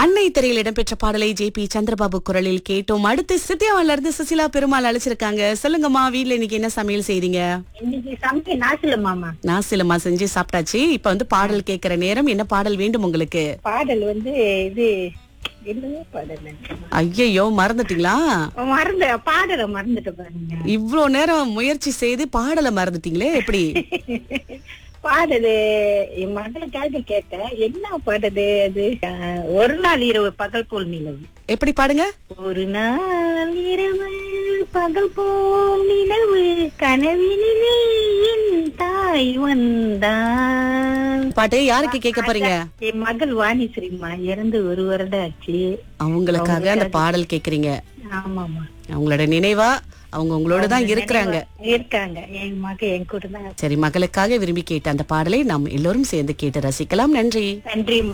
அன்னை திரையில் இடம்பெற்ற பாடலை ஜே பி சந்திரபாபு குரலில் கேட்டோம் அடுத்து சித்தியாவில இருந்து சுசிலா பெருமாள் அழைச்சிருக்காங்க சொல்லுங்கம்மா வீட்ல இன்னைக்கு என்ன சமையல் செய்றீங்க இன்னைக்கு சமைக்க நாசில மாமா நாசிலம்மா செஞ்சு சாப்பிட்டாச்சு இப்ப வந்து பாடல் கேட்கிற நேரம் என்ன பாடல் வேண்டும் உங்களுக்கு பாடல் வந்து இது என்னவே பாடல் ஐயையோ மறந்துட்டீங்களா மறந்த பாடலை மறந்துட்டு பாருங்க இவ்ளோ நேரம் முயற்சி செய்து பாடலை மறந்துட்டீங்களே எப்படி பாடலு என் மகளுக்காக கேட்டேன் என்ன பாடலு அது அஹ், ஒரு நாள் இரவு பகல் போல் நிலவு எப்படி பாடுங்க ஒரு நாள் இரவு பகல் போல் நிலவு கனவினிலே என் தாய் வந்தான் பாட்டு யாருக்கு கேட்க போறீங்க என் மகள் வாணிஸ்ரீமா இறந்து ஒரு வருடம் ஆச்சு அவங்களுக்காக அந்த பாடல் கேக்குறீங்க ஆமாமா அவங்களோட நினைவா அவங்க உங்களோட தான் இருக்கிறாங்க இருக்காங்க என் மக என் கூட தான் சரி மகளுக்காக விரும்பி கேட்ட அந்த பாடலை நாம் எல்லோரும் சேர்ந்து கேட்டு ரசிக்கலாம் நன்றி நன்றிம்மா